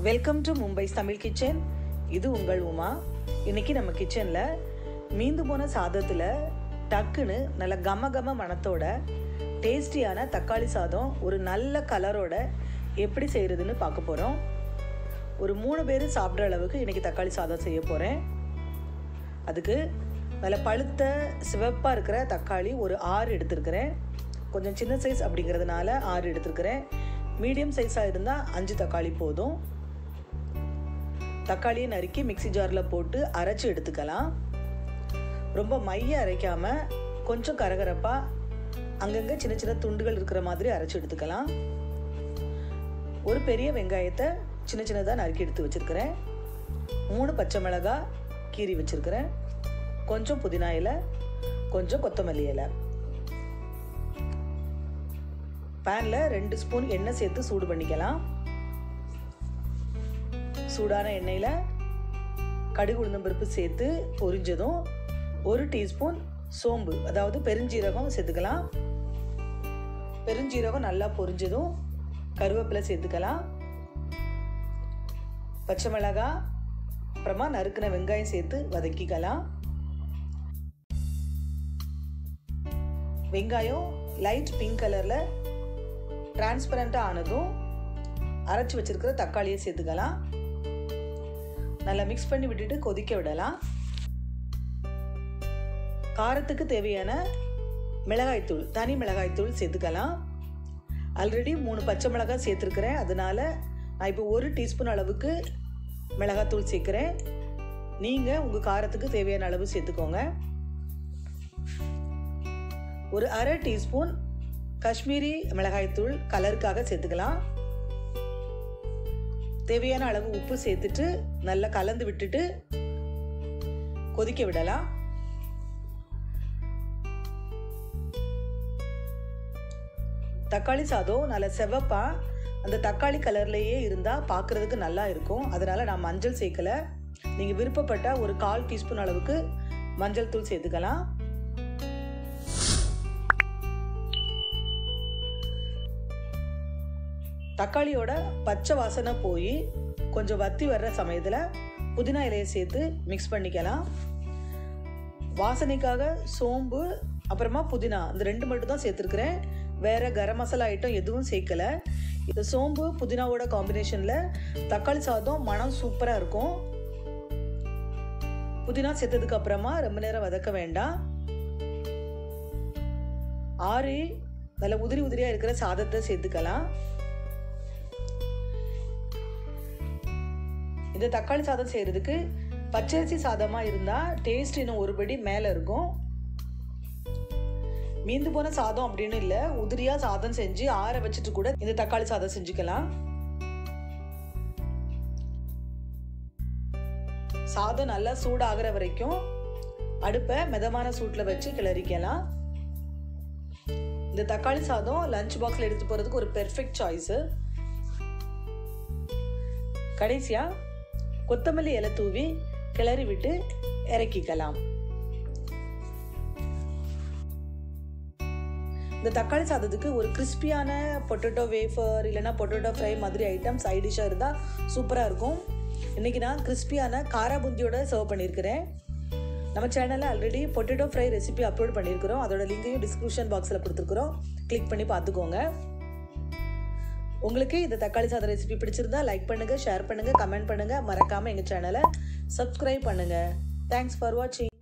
welcome to Mumbai Tamil kitchen இது உங்கள் உமா இன்னைக்கு நம்ம கிச்சனில் மீந்து போன சாதத்தில் டக்குன்னு நல்ல கம கம மணத்தோட டேஸ்டியான தக்காளி சாதம் ஒரு நல்ல கலரோட எப்படி செய்கிறதுன்னு பார்க்க போகிறோம் ஒரு மூணு பேர் சாப்பிட்ற அளவுக்கு இன்றைக்கி தக்காளி சாதம் செய்ய போகிறேன் அதுக்கு நல்ல பழுத்த சிவப்பாக இருக்கிற தக்காளி ஒரு ஆறு எடுத்துருக்கிறேன் கொஞ்சம் சின்ன சைஸ் அப்படிங்கிறதுனால ஆறு எடுத்துருக்கிறேன் மீடியம் சைஸாக இருந்தால் அஞ்சு தக்காளி போதும் தக்காளியை நறுக்கி மிக்சி ஜாரில் போட்டு அரைச்சி எடுத்துக்கலாம் ரொம்ப மைய அரைக்காமல் கொஞ்சம் கரகரப்பாக அங்கங்கே சின்ன சின்ன துண்டுகள் இருக்கிற மாதிரி அரைச்சி எடுத்துக்கலாம் ஒரு பெரிய வெங்காயத்தை சின்ன சின்னதாக நறுக்கி எடுத்து வச்சுருக்கிறேன் மூணு பச்சை மிளகாய் கீறி வச்சுருக்கிறேன் கொஞ்சம் புதினா இலை கொஞ்சம் கொத்தமல்லி இலை பேனில் ரெண்டு ஸ்பூன் எண்ணெய் சேர்த்து சூடு பண்ணிக்கலாம் சூடான எண்ணெயில் கடுகு உளுந்தம்பருப்பு சேர்த்து பொரிஞ்சதும் ஒரு டீஸ்பூன் சோம்பு அதாவது பெருஞ்சீரகம் சேர்த்துக்கலாம் பெருஞ்சீரகம் நல்லா பொரிஞ்சதும் கருவேப்பிலை சேர்த்துக்கலாம் பச்சை மிளகாய் அப்புறமா நறுக்கின வெங்காயம் சேர்த்து வதக்கிக்கலாம் வெங்காயம் லைட் பிங்க் கலரில் டிரான்ஸ்பரண்ட்டாக ஆனதும் அரைச்சி வச்சிருக்கிற தக்காளியை சேர்த்துக்கலாம் நல்லா மிக்ஸ் பண்ணி விட்டுட்டு கொதிக்க விடலாம் காரத்துக்கு தேவையான மிளகாய்த்தூள் தனி மிளகாய்த்தூள் சேர்த்துக்கலாம் ஆல்ரெடி மூணு பச்சை மிளகாய் சேர்த்துருக்கிறேன் அதனால நான் இப்போ ஒரு டீஸ்பூன் அளவுக்கு மிளகாத்தூள் சேர்க்குறேன் நீங்கள் உங்கள் காரத்துக்கு தேவையான அளவு சேர்த்துக்கோங்க ஒரு அரை டீஸ்பூன் காஷ்மீரி மிளகாய்த்தூள் கலருக்காக சேர்த்துக்கலாம் தேவையான அளவு உப்பு சேர்த்துட்டு நல்லா கலந்து விட்டுட்டு கொதிக்க விடலாம் தக்காளி சாதம் நல்ல செவப்பா அந்த தக்காளி கலர்லேயே இருந்தால் பார்க்குறதுக்கு நல்லா இருக்கும் அதனால் நான் மஞ்சள் சேர்க்கலை நீங்கள் விருப்பப்பட்ட ஒரு கால் டீஸ்பூன் அளவுக்கு மஞ்சள் தூள் சேர்த்துக்கலாம் தக்காளியோட பச்சை வாசனை போய் கொஞ்சம் வத்தி வர்ற சமயத்தில் புதினா இலையை சேர்த்து மிக்ஸ் பண்ணிக்கலாம் வாசனைக்காக சோம்பு அப்புறமா புதினா இந்த ரெண்டு மட்டும் தான் சேர்த்துருக்குறேன் வேறு கரம் மசாலா ஐட்டம் எதுவும் சேர்க்கலை இந்த சோம்பு புதினாவோட காம்பினேஷனில் தக்காளி சாதம் மனம் சூப்பராக இருக்கும் புதினா சேர்த்ததுக்கு அப்புறமா ரொம்ப நேரம் வதக்க வேண்டாம் ஆறு நல்ல உதிரி உதிரியாக இருக்கிற சாதத்தை சேர்த்துக்கலாம் இந்த தக்காளி சாதம் செய்கிறதுக்கு பச்சரிசி சாதமாக இருந்தால் டேஸ்ட் இன்னும் ஒருபடி மேலே இருக்கும் மீந்து போன சாதம் அப்படின்னு இல்லை உதிரியாக சாதம் செஞ்சு ஆற வச்சுட்டு கூட இந்த தக்காளி சாதம் செஞ்சுக்கலாம் சாதம் நல்லா சூடாகிற வரைக்கும் அடுப்பை மிதமான சூட்டில் வச்சு கிளறிக்கலாம் இந்த தக்காளி சாதம் லஞ்ச் பாக்ஸில் எடுத்து போகிறதுக்கு ஒரு பெர்ஃபெக்ட் சாய்ஸு கடைசியாக கொத்தமல்லி இலை தூவி கிளறி விட்டு இறக்கிக்கலாம் இந்த தக்காளி சாதத்துக்கு ஒரு கிறிஸ்பியான பொட்டேட்டோ வேஃபர் இல்லைனா பொட்டேட்டோ ஃப்ரை மாதிரி ஐட்டம் சைட் டிஷ்ஷாக இருந்தால் சூப்பராக இருக்கும் இன்றைக்கி நான் கிறிஸ்பியான காரா புந்தியோட சர்வ் பண்ணியிருக்கிறேன் நம்ம சேனலில் already potato fry recipe upload பண்ணியிருக்கிறோம் அதோட லிங்கையும் டிஸ்கிரிப்ஷன் பாக்ஸில் கொடுத்துருக்குறோம் கிளிக் பண்ணி பார்த்துக்கோங்க உங்களுக்கு இந்த தக்காளி சாதம் ரெசிபி பிடிச்சிருந்தா லைக் பண்ணுங்கள் ஷேர் பண்ணுங்கள் கமெண்ட் பண்ணுங்கள் மறக்காமல் எங்கள் சேனலை சப்ஸ்கிரைப் பண்ணுங்கள் தேங்க்ஸ் ஃபார் வாட்சிங்